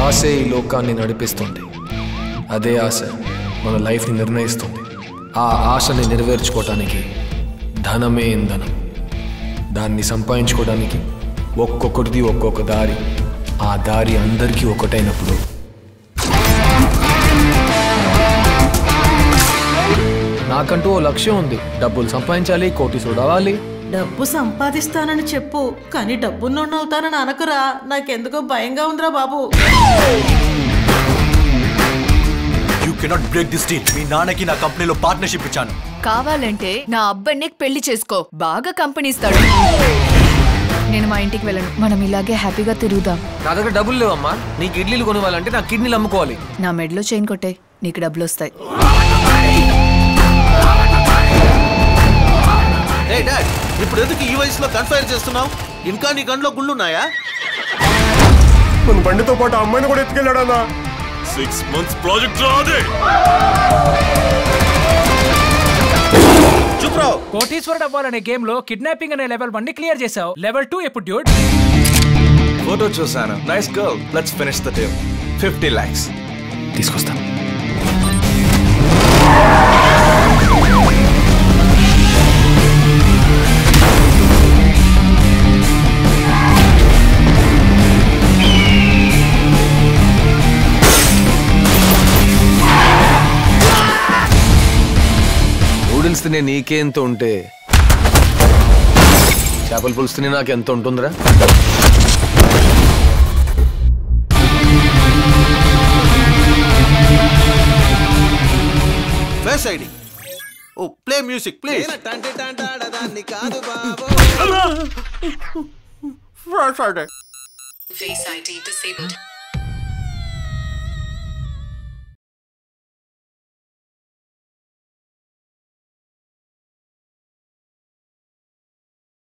ఆశే ఈ లోకాన్ని నడిపిస్తుంది అదే ఆశ మన లైఫ్ని నిర్ణయిస్తుంది ఆ ఆశని నెరవేర్చుకోవటానికి ధనమే ఇంధనం దాన్ని సంపాదించుకోవడానికి ఒక్కొక్కటిది ఒక్కొక్క దారి ఆ దారి అందరికీ ఒకటైనప్పుడు నాకంటూ ఓ లక్ష్యం ఉంది డబ్బులు సంపాదించాలి కోటి చూడవాలి డబ్బు సంపాదిస్తానని చెప్పు కానీ డబ్బున్నోడిని అవుతానని అనకురా నాకెందుకో భయంగా ఉందిరా బాబు you cannot break this deal మీ నాన్నకి నా కంపెనీలో పార్ట్నర్షిప్ ఇచ్చాను కావాలంటే నా అబ్బాయిని పెళ్లి చేసుకో బాగా కంపెనీ ఇస్తాడు నేను మా ఇంటికి వెళ్ళను మనం ఇలాగే హ్యాపీగా తిరుగుదాం నా దగ్గర డబ్బులు లేవమ్మా నీకు ఇడ్లీలు కొనివ్వాలంటే నా కిడ్నీలు అమ్ముకోవాలి నా మెడలో చైన్ కొట్టే నీకు డబ్బులు వస్తాయి ఏ డాడ్ ఇప్పుడు ఎందుకు ఈ వయసులో కన్ఫైర్ చేస్తున్నావు ఇంకా నీ కంట్లో గుళ్ళున్నాయా మన బండితో పాటు ఆ అమ్మాయిని కూడా ఎత్తుకెళ్ళాడన్నా సిక్స్ మంత్స్ ప్రాజెక్ట్ రాదే చూపురావు కోటీశ్వరుడు అవ్వాలనే గేమ్ లో కిడ్నాపింగ్ అనే లెవెల్ వన్ ని క్లియర్ చేసావు లెవెల్ టూ ఎప్పుడు డ్యూడ్ ఫోటో చూసాను nice girl let's finish the deal fifty lakhs తీసుకొస్తా నూడిల్స్ తినే నీకే ఎంత ఉంటే చేపల పులుసు తినే నాకు ఎంత ఉంటుందిరా Face ID oh play music please Face ID disabled.